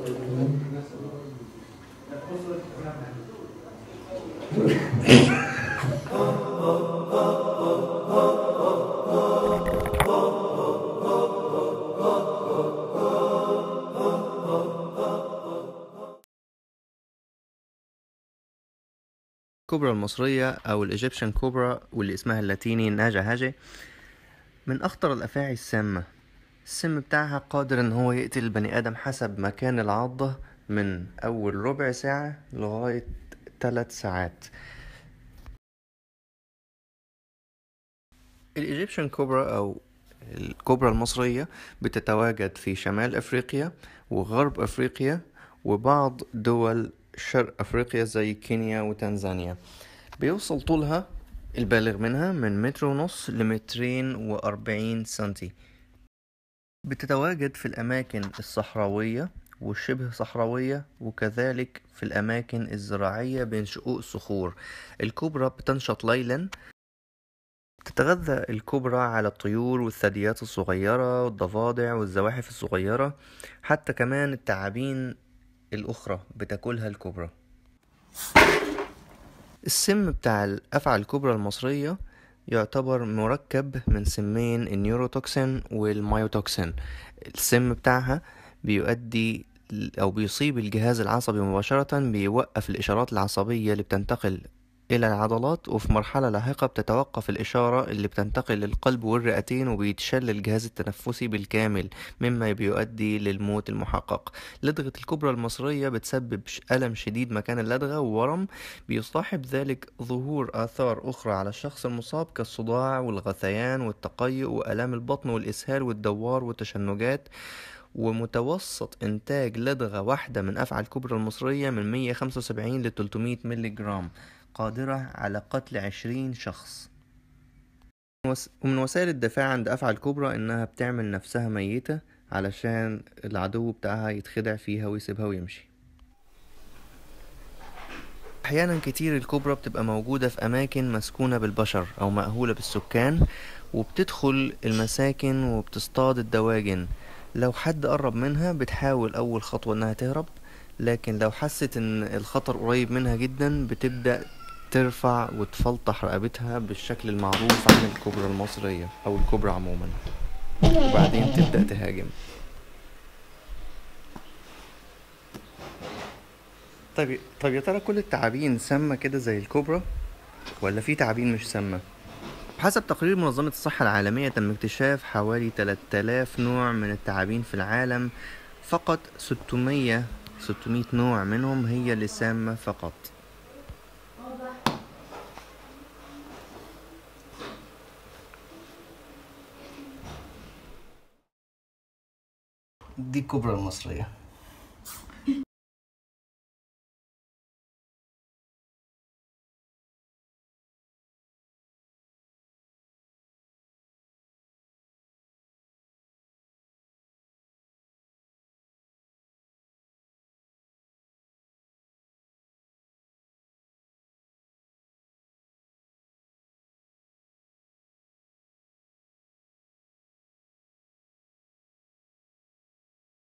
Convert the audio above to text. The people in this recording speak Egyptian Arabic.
الكوبرا المصرية أو الإيجيبشن كوبرا واللي اسمها اللاتيني ناجا هاجي من أخطر الأفاعي السامة السم بتاعها قادر إن هو يقتل البني آدم حسب مكان العضة من أول ربع ساعة لغاية ثلاث ساعات الإيجيبشن كوبرا أو الكوبرا المصرية بتتواجد في شمال أفريقيا وغرب أفريقيا وبعض دول شرق أفريقيا زي كينيا وتنزانيا بيوصل طولها البالغ منها من متر ونص لمترين وأربعين سنتي بتتواجد في الأماكن الصحراوية والشبه صحراوية وكذلك في الأماكن الزراعية بين شقوق الصخور الكوبرا بتنشط ليلا تتغذى الكوبرا على الطيور والثدييات الصغيرة والضفادع والزواحف الصغيرة حتى كمان التعابين الأخرى بتاكلها الكوبرا السم بتاع الأفعى الكبرى المصرية يعتبر مركب من سمين النيوروتوكسين والمايوتوكسين السم بتاعها بيؤدي أو بيصيب الجهاز العصبي مباشرة بيوقف الإشارات العصبية اللي بتنتقل إلى العضلات وفي مرحلة لاحقة بتتوقف الإشارة اللي بتنتقل للقلب والرئتين وبيتشل الجهاز التنفسي بالكامل مما بيؤدي للموت المحقق لدغة الكبرى المصرية بتسبب ألم شديد مكان اللدغة وورم بيصاحب ذلك ظهور آثار أخرى على الشخص المصاب كالصداع والغثيان والتقيؤ وآلام البطن والإسهال والدوار والتشنجات ومتوسط إنتاج لدغة واحدة من أفعى الكبرى المصرية من 175 ل 300 ملي جرام قادرة على قتل عشرين شخص ومن وسائل الدفاع عند أفعى الكبرى إنها بتعمل نفسها ميتة علشان العدو بتاعها يتخدع فيها ويسيبها ويمشي أحيانا كتير الكبرى بتبقى موجودة في أماكن مسكونة بالبشر أو مأهولة بالسكان وبتدخل المساكن وبتصطاد الدواجن لو حد قرب منها بتحاول أول خطوة إنها تهرب لكن لو حست إن الخطر قريب منها جدا بتبدأ ترفع وتفلطح رقبتها بالشكل المعروف عن الكوبرا المصرية أو الكوبرا عموما وبعدين تبدأ تهاجم طيب طيب يا ترى كل التعابين سامة كده زي الكوبرا ولا في تعابين مش سامة؟ حسب تقرير منظمة الصحة العالمية تم اكتشاف حوالي 3000 نوع من التعابين في العالم فقط 600 600 نوع منهم هي اللي سامة فقط دي الكبرى المصرية